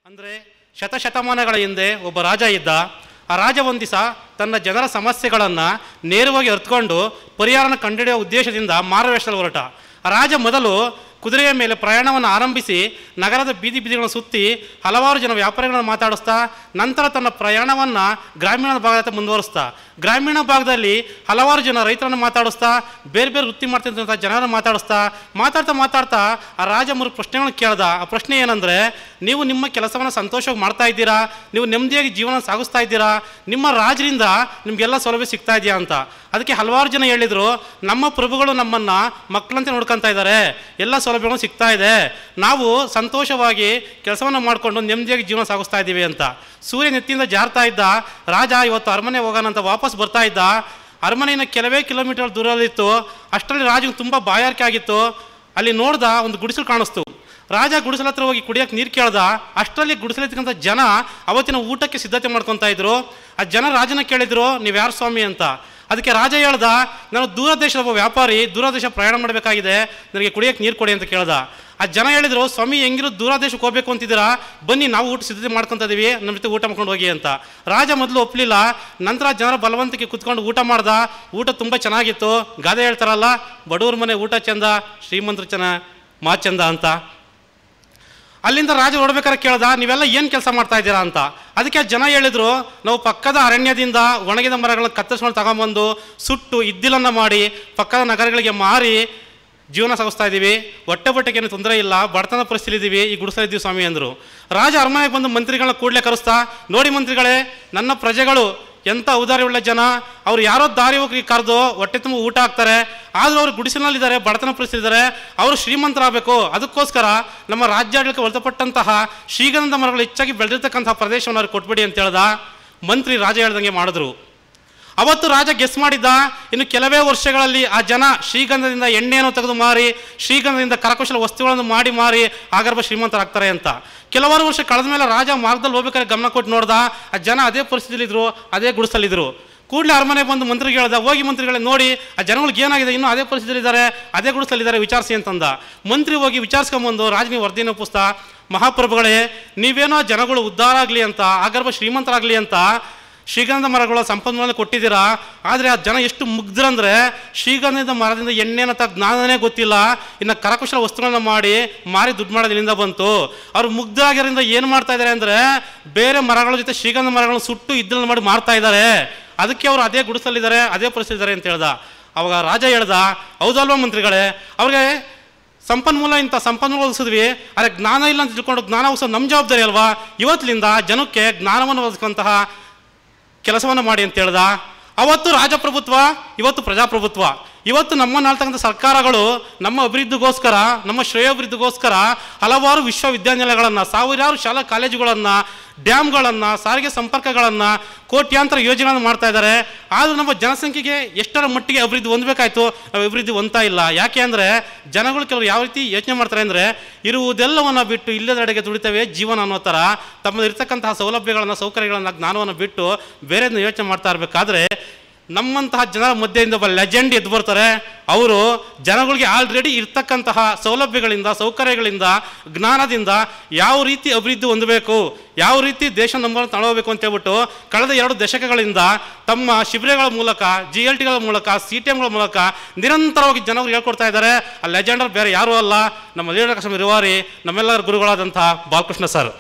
ಅಂದರೆ ಶತಶತಮಾನಗಳ ಹಿಂದೆ ಒಬ್ಬ ರಾಜ ಇದ್ದ ಆ ರಾಜ ಒಂದು ದಿವಸ ತನ್ನ ಜನರ ಸಮಸ್ಯೆಗಳನ್ನು ನೇರವಾಗಿ ಅರ್ಥಕೊಂಡು ಪರಿಹಾರನ ಕಂಡುಹಿಡಿಯುವ ಉದ್ದೇಶದಿಂದ ಮಾರುವೇಷದಲ್ಲಿ ಹೊರಟ ಆ ರಾಜ ಮೊದಲು ಕುದುರೆಯ ಮೇಲೆ ಪ್ರಯಾಣವನ್ನು ಆರಂಭಿಸಿ ನಗರದ ಬೀದಿ ಬೀದಿಗಳನ್ನು ಸುತ್ತಿ ಹಲವಾರು ಜನ ವ್ಯಾಪಾರಿಗಳನ್ನು ಮಾತಾಡಿಸ್ತಾ ನಂತರ ತನ್ನ ಪ್ರಯಾಣವನ್ನು ಗ್ರಾಮೀಣ ಭಾಗದ ಮುಂದುವರಿಸ್ತಾ ಗ್ರಾಮೀಣ ಭಾಗದಲ್ಲಿ ಹಲವಾರು ಜನ ರೈತರನ್ನು ಮಾತಾಡಿಸ್ತಾ ಬೇರೆ ಬೇರೆ ವೃತ್ತಿ ಮಾಡ್ತಿದ್ದಂಥ ಜನರನ್ನು ಮಾತಾಡಿಸ್ತಾ ಮಾತಾಡ್ತಾ ಮಾತಾಡ್ತಾ ಆ ರಾಜ ಮೂರು ಪ್ರಶ್ನೆಗಳನ್ನು ಕೇಳ್ದ ಆ ಪ್ರಶ್ನೆ ಏನಂದರೆ ನೀವು ನಿಮ್ಮ ಕೆಲಸವನ್ನು ಸಂತೋಷವಾಗಿ ಮಾಡ್ತಾ ಇದ್ದೀರಾ ನೀವು ನೆಮ್ಮದಿಯಾಗಿ ಜೀವನ ಸಾಗಿಸ್ತಾ ಇದ್ದೀರಾ ನಿಮ್ಮ ರಾಜರಿಂದ ನಿಮಗೆಲ್ಲ ಸೌಲಭ್ಯ ಸಿಗ್ತಾ ಇದೆಯಾ ಅಂತ ಅದಕ್ಕೆ ಹಲವಾರು ಜನ ಹೇಳಿದರು ನಮ್ಮ ಪ್ರಭುಗಳು ನಮ್ಮನ್ನು ಮಕ್ಕಳಂತೆ ನೋಡ್ಕೊತಾ ಇದ್ದಾರೆ ಎಲ್ಲ ಸೌಲಭ್ಯಗಳು ಸಿಗ್ತಾ ಇದೆ ನಾವು ಸಂತೋಷವಾಗಿ ಕೆಲಸವನ್ನು ಮಾಡಿಕೊಂಡು ನೆಮ್ಮದಿಯಾಗಿ ಜೀವನ ಸಾಗಿಸ್ತಾ ಇದ್ದೀವಿ ಅಂತ ಸೂರ್ಯ ನೆತ್ತಿಯಿಂದ ಜಾರ್ತಾ ಇದ್ದ ರಾಜ ಇವತ್ತು ಅರಮನೆ ಹೋಗೋಣ ಅಂತ ವಾಪಸ್ ಬರ್ತಾ ಇದ್ದ ಅರಮನೆಯಿಂದ ಕೆಲವೇ ಕಿಲೋಮೀಟರ್ ದೂರದಲ್ಲಿತ್ತು ಅಷ್ಟರಲ್ಲಿ ರಾಜನಿಗೆ ತುಂಬ ಬಾಯಾರಿಕೆ ಆಗಿತ್ತು ಅಲ್ಲಿ ನೋಡ್ದ ಒಂದು ಗುಡಿಸಲು ಕಾಣಿಸ್ತು ರಾಜ ಗುಡಿಸಲ ಹತ್ರ ಹೋಗಿ ಕುಡಿಯೋಕೆ ನೀರು ಕೇಳ್ದ ಅಷ್ಟರಲ್ಲಿ ಗುಡಿಸಲಿರ್ತಕ್ಕಂಥ ಜನ ಅವತ್ತಿನ ಊಟಕ್ಕೆ ಸಿದ್ಧತೆ ಮಾಡ್ಕೊತಾ ಇದ್ರು ಆ ಜನ ರಾಜನ ಕೇಳಿದ್ರು ನೀವು ಯಾರು ಸ್ವಾಮಿ ಅಂತ ಅದಕ್ಕೆ ರಾಜ ಹೇಳ್ದ ನಾನು ದೂರ ದೇಶದ ಒಬ್ಬ ವ್ಯಾಪಾರಿ ದೂರ ದೇಶ ಪ್ರಯಾಣ ಮಾಡಬೇಕಾಗಿದೆ ನನಗೆ ಕುಡಿಯೋಕೆ ನೀರು ಕೊಡಿ ಅಂತ ಕೇಳ್ದ ಆ ಜನ ಹೇಳಿದ್ರು ಸ್ವಾಮಿ ಹೆಂಗಿರೋ ದೂರ ದೇಶಕ್ಕೆ ಹೋಗ್ಬೇಕು ಅಂತಿದ್ದೀರಾ ಬನ್ನಿ ನಾವು ಊಟ ಸಿದ್ಧತೆ ಮಾಡ್ಕೊತ ಇದೀವಿ ನಮ್ಮ ಜೊತೆ ಊಟ ಮಾಡ್ಕೊಂಡು ಹೋಗಿ ಅಂತ ರಾಜ ಮೊದಲು ಒಪ್ಪಲಿಲ್ಲ ನಂತರ ಜನರ ಬಲವಂತಕ್ಕೆ ಕುತ್ಕೊಂಡು ಊಟ ಮಾಡ್ದ ಊಟ ತುಂಬ ಚೆನ್ನಾಗಿತ್ತು ಗಾದೆ ಹೇಳ್ತಾರಲ್ಲ ಬಡವ್ರ ಮನೆ ಊಟ ಚಂದ ಶ್ರೀಮಂತರ ಚೆನ್ನ ಮಾತು ಚಂದ ಅಂತ ಅಲ್ಲಿಂದ ರಾಜ ಹೊಡ್ಬೇಕಾದ್ರೆ ಕೇಳ್ದ ನೀವೆಲ್ಲ ಏನು ಕೆಲಸ ಮಾಡ್ತಾ ಇದ್ದೀರಾ ಅಂತ ಅದಕ್ಕೆ ಆ ಜನ ಹೇಳಿದ್ರು ನಾವು ಪಕ್ಕದ ಅರಣ್ಯದಿಂದ ಒಣಗಿದ ಮರಗಳನ್ನ ಕತ್ತರಿಸ್ಕೊಂಡು ತಗೊಂಬಂದು ಸುಟ್ಟು ಇದ್ದಿಲನ್ನು ಮಾಡಿ ಪಕ್ಕದ ನಗರಗಳಿಗೆ ಮಾರಿ ಜೀವನ ಸಾಗಿಸ್ತಾ ಇದ್ದೀವಿ ಹೊಟ್ಟೆ ಬಟ್ಟೆಗೆ ಏನು ತೊಂದರೆ ಇಲ್ಲ ಬಡತನ ಪರಿಸ್ಥಿತಿ ಇದ್ದೀವಿ ಈ ಗುಡಿಸ್ತಾ ಇದ್ದೀವಿ ಸ್ವಾಮಿ ಅಂದರು ರಾಜ ಅರಮನೆಗೆ ಬಂದು ಮಂತ್ರಿಗಳನ್ನ ಕೂಡಲೇ ಕರೆಸ್ತಾ ನೋಡಿ ಮಂತ್ರಿಗಳೇ ನನ್ನ ಪ್ರಜೆಗಳು ಎಂಥ ಉದಾರಿ ಜನ ಅವ್ರು ಯಾರೋ ದಾರಿ ಹೋಗಿ ಕರೆದು ಹೊಟ್ಟೆ ತುಂಬ ಊಟ ಹಾಕ್ತಾರೆ ಆದರೂ ಅವ್ರು ಗುಡಿಸಲಿದ್ದಾರೆ ಬಡತನ ಪರಿಸ್ಥಿತಿ ಇದ್ದಾರೆ ಅವರು ಶ್ರೀಮಂತರಾಗಬೇಕು ಅದಕ್ಕೋಸ್ಕರ ನಮ್ಮ ರಾಜ್ಯಾಡಳಿತಕ್ಕೆ ಒಳಪಟ್ಟಂತಹ ಶ್ರೀಗಂಧ ಮರಗಳು ಹೆಚ್ಚಾಗಿ ಬೆಳೆದಿರ್ತಕ್ಕಂತಹ ಪ್ರದೇಶವನ್ನು ಅವ್ರಿಗೆ ಕೊಟ್ಬಿಡಿ ಅಂತ ಹೇಳ್ದ ಮಂತ್ರಿ ರಾಜ ಹೇಳ್ದಂಗೆ ಮಾಡಿದ್ರು ಅವತ್ತು ರಾಜ ಗೆಸ್ ಮಾಡಿದ್ದ ಇನ್ನು ಕೆಲವೇ ವರ್ಷಗಳಲ್ಲಿ ಆ ಜನ ಶ್ರೀಗಂಧದಿಂದ ಎಣ್ಣೆಯನ್ನು ತೆಗೆದು ಮಾರಿ ಶ್ರೀಗಂಧದಿಂದ ಕರಕುಶಲ ವಸ್ತುಗಳನ್ನು ಮಾಡಿ ಮಾರಿ ಆಗರ್ಭ ಶ್ರೀಮಂತರಾಗ್ತಾರೆ ಅಂತ ಕೆಲವಾರು ವರ್ಷ ಕಳೆದ ಮೇಲೆ ರಾಜ ಮಾರ್ಗದಲ್ಲಿ ಹೋಗ್ಬೇಕಾದ್ರೆ ಗಮನ ಕೊಟ್ಟು ನೋಡ್ದ ಆ ಜನ ಅದೇ ಪರಿಸ್ಥಿತಿಲಿದ್ರು ಅದೇ ಗುಡಿಸಲಿದ್ರು ಕೂಡಲೇ ಅರಮನೆ ಬಂದು ಮಂತ್ರಿಗೆ ಹೇಳ್ದ ಹೋಗಿ ಮಂತ್ರಿಗಳೇ ನೋಡಿ ಆ ಜನಗಳಿಗೆ ಏನಾಗಿದೆ ಇನ್ನೂ ಅದೇ ಪರಿಸ್ಥಿತಿಲಿದ್ದಾರೆ ಅದೇ ಗುಡಿಸಲಿದ್ದಾರೆ ವಿಚಾರಿಸಿ ಅಂತಂದ ಮಂತ್ರಿ ಹೋಗಿ ವಿಚಾರಿಸ್ಕೊಂಬಂದು ರಾಜನಿಗೆ ವರದಿನ ಪುಸ್ತಕ ಮಹಾಪ್ರಭುಗಳೇ ನೀವೇನೋ ಜನಗಳು ಉದ್ಧಾರ ಆಗಲಿ ಅಂತ ಆಗರ್ಭ ಶ್ರೀಮಂತರಾಗಲಿ ಅಂತ ಶ್ರೀಗಂಧ ಮರಗಳ ಸಂಪನ್ಮೂಲ ಕೊಟ್ಟಿದ್ದೀರಾ ಆದರೆ ಆ ಜನ ಎಷ್ಟು ಮುಗ್ಧರಂದ್ರೆ ಶ್ರೀಗಂಧದ ಮರದಿಂದ ಎಣ್ಣೆನ ತ ಜ್ಞಾನನೇ ಗೊತ್ತಿಲ್ಲ ಇನ್ನು ಕರಕುಶಲ ವಸ್ತುಗಳನ್ನ ಮಾಡಿ ಮಾರಿ ದುಡ್ಡು ಮಾಡೋದು ಇಲ್ಲಿಂದ ಬಂತು ಅವ್ರು ಮುಗ್ಧರಾಗಿರೋದ್ರಿಂದ ಏನು ಮಾಡ್ತಾ ಇದ್ದಾರೆ ಅಂದರೆ ಬೇರೆ ಮರಗಳ ಜೊತೆ ಶ್ರೀಗಂಧ ಮರಗಳನ್ನ ಸುಟ್ಟು ಇದ್ದನ್ನು ಮಾಡಿ ಮಾರ್ತಾ ಇದ್ದಾರೆ ಅದಕ್ಕೆ ಅವರು ಅದೇ ಗುಡಿಸಲಿದ್ದಾರೆ ಅದೇ ಪರಿಸ್ಥಿತಿ ಇದ್ದಾರೆ ಅಂತ ಹೇಳ್ದ ಅವಾಗ ರಾಜ ಹೇಳ್ದ ಹೌದಲ್ವಾ ಮಂತ್ರಿಗಳೇ ಅವ್ರಿಗೆ ಸಂಪನ್ಮೂಲ ಇಂಥ ಸಂಪನ್ಮೂಲ ಒದಗಿಸಿದ್ವಿ ಆದರೆ ಜ್ಞಾನ ಇಲ್ಲ ಅಂತ ತಿಳ್ಕೊಂಡು ಜ್ಞಾನ ಒದಗಿಸೋದು ನಮ್ಮ ಜವಾಬ್ದಾರಿ ಅಲ್ವಾ ಇವತ್ತಿನಿಂದ ಜನಕ್ಕೆ ಜ್ಞಾನವನ್ನು ಒದಗಿಸುವಂತಹ ಕೆಲಸವನ್ನು ಮಾಡಿ ಅಂತ ಹೇಳ್ದ ಅವತ್ತು ರಾಜಪ್ರಭುತ್ವ ಇವತ್ತು ಪ್ರಜಾಪ್ರಭುತ್ವ ಇವತ್ತು ನಮ್ಮನ್ನಾಳ್ತಕ್ಕಂಥ ಸರ್ಕಾರಗಳು ನಮ್ಮ ಅಭಿವೃದ್ಧಿಗೋಸ್ಕರ ನಮ್ಮ ಶ್ರೇಯೋಭಿವೃದ್ಧಿಗೋಸ್ಕರ ಹಲವಾರು ವಿಶ್ವವಿದ್ಯಾನಿಲಯಗಳನ್ನು ಸಾವಿರಾರು ಶಾಲಾ ಕಾಲೇಜುಗಳನ್ನು ಡ್ಯಾಮ್ಗಳನ್ನು ಸಾರಿಗೆ ಸಂಪರ್ಕಗಳನ್ನು ಕೋಟ್ಯಾಂತರ ಯೋಜನೆಗಳನ್ನು ಮಾಡ್ತಾ ಇದ್ದಾರೆ ಆದರೂ ನಮ್ಮ ಜನಸಂಖ್ಯೆಗೆ ಎಷ್ಟರ ಮಟ್ಟಿಗೆ ಅಭಿವೃದ್ಧಿ ಹೊಂದಬೇಕಾಯ್ತು ನಾವು ಅಭಿವೃದ್ಧಿ ಹೊಂದ್ತಾ ಇಲ್ಲ ಯಾಕೆ ಅಂದರೆ ಜನಗಳು ಕೆಲವರು ಯಾವ ರೀತಿ ಯೋಚನೆ ಮಾಡ್ತಾರೆ ಅಂದರೆ ಇರುವುದೆಲ್ಲವನ್ನು ಬಿಟ್ಟು ಇಲ್ಲದೆಡೆಗೆ ದುಡಿತವೆ ಜೀವನ ಅನ್ನೋ ಥರ ತಮ್ಮಲ್ಲಿರ್ತಕ್ಕಂತಹ ಸೌಲಭ್ಯಗಳನ್ನು ಸೌಕರ್ಯಗಳನ್ನು ಜ್ಞಾನವನ್ನು ಬಿಟ್ಟು ಬೇರೆ ಯೋಚನೆ ಮಾಡ್ತಾ ಇರಬೇಕಾದ್ರೆ ನಮ್ಮಂತಹ ಜನರ ಮಧ್ಯೆಯಿಂದ ಒಬ್ಬ ಲೆಜೆಂಡ್ ಎದ್ದು ಬರ್ತಾರೆ ಅವರು ಜನಗಳಿಗೆ ಆಲ್ರೆಡಿ ಇರ್ತಕ್ಕಂತಹ ಸೌಲಭ್ಯಗಳಿಂದ ಸೌಕರ್ಯಗಳಿಂದ ಜ್ಞಾನದಿಂದ ಯಾವ ರೀತಿ ಅಭಿವೃದ್ಧಿ ಹೊಂದಬೇಕು ಯಾವ ರೀತಿ ದೇಶ ನಮ್ಮನ್ನು ತಳೋಬೇಕು ಅಂತ ಹೇಳ್ಬಿಟ್ಟು ಕಳೆದ ಎರಡು ದಶಕಗಳಿಂದ ತಮ್ಮ ಶಿಬಿರಗಳ ಮೂಲಕ ಜಿ ಎಲ್ ಟಿಗಳ ಮೂಲಕ ಸಿ ಟಿ ಎಮ್ಗಳ ಮೂಲಕ ನಿರಂತರವಾಗಿ ಜನರು ಹೇಳ್ಕೊಡ್ತಾ ಇದ್ದಾರೆ ಆ ಲೆಜೆಂಡರ್ ಬೇರೆ ಯಾರೂ ಅಲ್ಲ ನಮ್ಮ ಲೀಡರ್ ಕಶ್ಮೀರ್ ರಿವಾರಿ ನಮ್ಮೆಲ್ಲರ ಗುರುಗಳಾದಂಥ ಬಾಲಕೃಷ್ಣ ಸರ್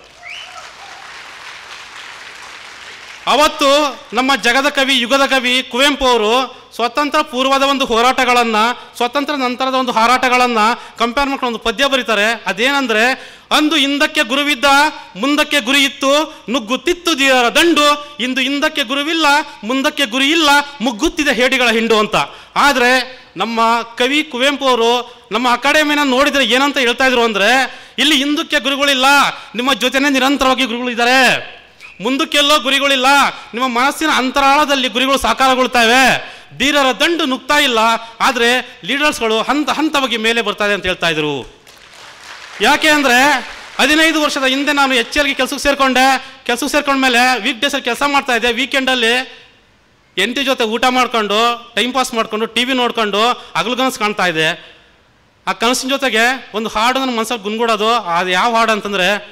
ಅವತ್ತು ನಮ್ಮ ಜಗದ ಕವಿ ಯುಗದ ಕವಿ ಕುವೆಂಪು ಅವರು ಸ್ವತಂತ್ರ ಪೂರ್ವದ ಒಂದು ಹೋರಾಟಗಳನ್ನು ಸ್ವತಂತ್ರ ನಂತರದ ಒಂದು ಹಾರಾಟಗಳನ್ನು ಕಂಪೇರ್ ಮಾಡ್ಕೊಂಡು ಒಂದು ಪದ್ಯ ಬರೀತಾರೆ ಅದೇನಂದ್ರೆ ಅಂದು ಹಿಂದಕ್ಕೆ ಗುರುವಿದ್ದ ಮುಂದಕ್ಕೆ ಗುರಿ ಇತ್ತು ನುಗ್ಗುತ್ತಿತ್ತು ಧೀರರ ದಂಡು ಇಂದು ಹಿಂದಕ್ಕೆ ಗುರುವಿಲ್ಲ ಮುಂದಕ್ಕೆ ಗುರಿ ಇಲ್ಲ ಮುಗ್ಗುತ್ತಿದೆ ಹೇಡಿಗಳ ಹಿಂಡು ಅಂತ ಆದರೆ ನಮ್ಮ ಕವಿ ಕುವೆಂಪು ಅವರು ನಮ್ಮ ಅಕಾಡೆಮಿನ ನೋಡಿದ್ರೆ ಏನಂತ ಹೇಳ್ತಾ ಇದ್ರು ಅಂದ್ರೆ ಇಲ್ಲಿ ಹಿಂದಕ್ಕೆ ಗುರುಗಳಿಲ್ಲ ನಿಮ್ಮ ಜೊತೆನೇ ನಿರಂತರವಾಗಿ ಗುರುಗಳಿದ್ದಾರೆ ಮುಂದಕ್ಕೆಲ್ಲೋ ಗುರಿಗಳಿಲ್ಲ ನಿಮ್ಮ ಮನಸ್ಸಿನ ಅಂತರಾಳದಲ್ಲಿ ಗುರಿಗಳು ಸಾಕಾರಗೊಳ್ತವೆ ಧೀರರ ದಂಡು ನುಗ್ತಾ ಇಲ್ಲ ಆದರೆ ಲೀಡರ್ಸ್ಗಳು ಹಂತ ಹಂತವಾಗಿ ಮೇಲೆ ಬರ್ತಾ ಇದೆ ಅಂತ ಹೇಳ್ತಾ ಇದ್ರು ಯಾಕೆ ಅಂದರೆ ಹದಿನೈದು ವರ್ಷದ ಹಿಂದೆ ನಾನು ಎಚ್ ಎಲ್ಗೆ ಕೆಲಸಕ್ಕೆ ಸೇರಿಕೊಂಡೆ ಕೆಲಸಕ್ಕೆ ಸೇರ್ಕೊಂಡ್ಮೇಲೆ ವೀಕ್ ಡೇಸಲ್ಲಿ ಕೆಲಸ ಮಾಡ್ತಾ ಇದ್ದೆ ವೀಕೆಂಡಲ್ಲಿ ಎಂಟಿ ಜೊತೆ ಊಟ ಮಾಡ್ಕೊಂಡು ಟೈಮ್ ಪಾಸ್ ಮಾಡ್ಕೊಂಡು ಟಿ ವಿ ನೋಡ್ಕೊಂಡು ಹಗಲುಗನಸು ಕಾಣ್ತಾ ಇದೆ ಆ ಕನಸಿನ ಜೊತೆಗೆ ಒಂದು ಹಾಡು ನನ್ನ ಮನಸ್ಸಲ್ಲಿ ಗುನ್ಗೂಡೋದು ಅದು ಯಾವ ಹಾಡು ಅಂತಂದರೆ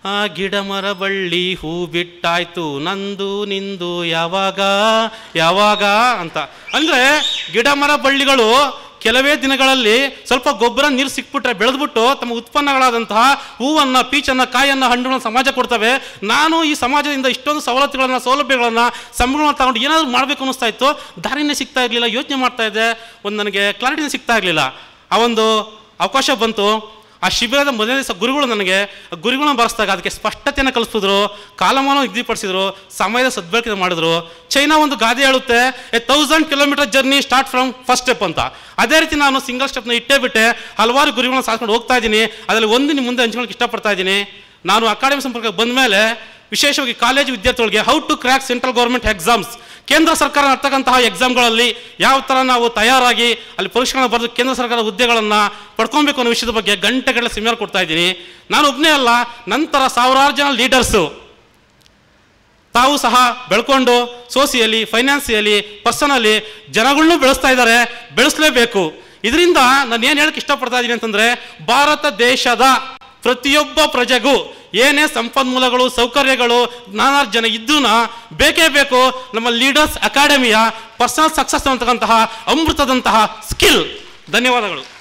ಆ ಗಿಡ ಮರ ಬಳ್ಳಿ ಹೂ ಬಿಟ್ಟಾಯ್ತು ನಂದು ನಿಂದು ಯಾವಾಗ ಯಾವಾಗ ಅಂತ ಅಂದರೆ ಗಿಡ ಮರ ಬಳ್ಳಿಗಳು ಕೆಲವೇ ದಿನಗಳಲ್ಲಿ ಸ್ವಲ್ಪ ಗೊಬ್ಬರ ನೀರು ಸಿಕ್ಬಿಟ್ರೆ ಬೆಳೆದ್ಬಿಟ್ಟು ತಮ್ಮ ಉತ್ಪನ್ನಗಳಾದಂತಹ ಹೂವನ್ನು ಪೀಚನ್ನು ಕಾಯನ್ನು ಹಣ್ಣುಗಳನ್ನು ಸಮಾಜ ಕೊಡ್ತವೆ ನಾನು ಈ ಸಮಾಜದಿಂದ ಇಷ್ಟೊಂದು ಸವಲತ್ತುಗಳನ್ನು ಸೌಲಭ್ಯಗಳನ್ನು ಸಂಬಳವನ್ನು ತಗೊಂಡು ಏನಾದರೂ ಮಾಡಬೇಕು ಅನ್ನಿಸ್ತಾ ಇತ್ತು ದಾರಿನೇ ಸಿಗ್ತಾ ಇರಲಿಲ್ಲ ಯೋಚನೆ ಮಾಡ್ತಾ ಇದ್ದೆ ಒಂದು ನನಗೆ ಕ್ಲಾರಿಟಿನೇ ಸಿಗ್ತಾ ಇರಲಿಲ್ಲ ಆ ಒಂದು ಅವಕಾಶ ಬಂತು ಆ ಶಿಬಿರದ ಮೊದಲನೇ ದಿವಸ ಗುರುಗಳು ನನಗೆ ಗುರುಗಳನ್ನ ಬರೆಸಿದಾಗ ಅದಕ್ಕೆ ಸ್ಪಷ್ಟತೆಯನ್ನು ಕಲಿಸಿದ್ರು ಕಾಲಮಾನ ನಿಗದಿಪಡಿಸಿದ್ರು ಸಮಯದ ಸದ್ಬಳಕೆ ಮಾಡಿದ್ರು ಚೈನಾ ಒಂದು ಗಾದೆ ಹೇಳುತ್ತೆ a thousand kilometre journey start from first step ಅಂತ ಅದೇ ರೀತಿ ನಾನು ಸಿಂಗಲ್ ಸ್ಟೆಪ್ನ ಇಟ್ಟೇ ಬಿಟ್ಟೆ ಹಲವಾರು ಗುರುಗಳನ್ನ ಸಾಕೊಂಡು ಹೋಗ್ತಾ ಇದ್ದೀನಿ ಅದರಲ್ಲಿ ಒಂದು ನಿಮ್ಮ ಮುಂದೆ ಹಂಚ್ಕೊಳ್ಳೋಕೆ ಇಷ್ಟಪಡ್ತಾ ಇದ್ದೀನಿ ನಾನು ಅಕಾಡೆಮಿ ಸಂಪರ್ಕಕ್ಕೆ ಬಂದ ಮೇಲೆ ವಿಶೇಷವಾಗಿ ಕಾಲೇಜು ವಿದ್ಯಾರ್ಥಿಗಳಿಗೆ how to crack central government exams ಕೇಂದ್ರ ಸರ್ಕಾರ ನಡ್ತಕ್ಕಂತಹ ಎಕ್ಸಾಮ್ಗಳಲ್ಲಿ ಯಾವ ಥರ ನಾವು ತಯಾರಾಗಿ ಅಲ್ಲಿ ಪರೀಕ್ಷೆಗಳನ್ನ ಬರೆದು ಕೇಂದ್ರ ಸರ್ಕಾರದ ಹುದ್ದೆಗಳನ್ನು ಪಡ್ಕೊಬೇಕು ಅನ್ನೋ ವಿಷಯದ ಬಗ್ಗೆ ಗಂಟೆಗಳ ಸೆಮಿನಾರ್ ಕೊಡ್ತಾ ಇದ್ದೀನಿ ನಾನು ಒಬ್ಬನೇ ಅಲ್ಲ ನಂತರ ಸಾವಿರಾರು ಜನ ಲೀಡರ್ಸು ತಾವು ಸಹ ಬೆಳ್ಕೊಂಡು ಸೋಸಿಯಲಿ ಫೈನಾನ್ಸಿಯಲಿ ಪರ್ಸನಲಿ ಜನಗಳನ್ನೂ ಬೆಳೆಸ್ತಾ ಇದ್ದಾರೆ ಬೆಳೆಸಲೇಬೇಕು ಇದರಿಂದ ನಾನು ಏನು ಹೇಳಕ್ಕೆ ಇಷ್ಟಪಡ್ತಾ ಇದ್ದೀನಿ ಅಂತಂದರೆ ಭಾರತ ದೇಶದ ಪ್ರತಿಯೊಬ್ಬ ಪ್ರಜೆಗೂ ಏನೇ ಸಂಪನ್ಮೂಲಗಳು ಸೌಕರ್ಯಗಳು ನಾನಾರ್ಜನೆ ಇದ್ದೂ ಬೇಕೇ ಬೇಕು ನಮ್ಮ ಲೀಡರ್ಸ್ ಅಕಾಡೆಮಿಯ ಪರ್ಸನಲ್ ಸಕ್ಸಸ್ ಅಂತಕ್ಕಂತಹ ಅಮೃತದಂತಹ ಸ್ಕಿಲ್ ಧನ್ಯವಾದಗಳು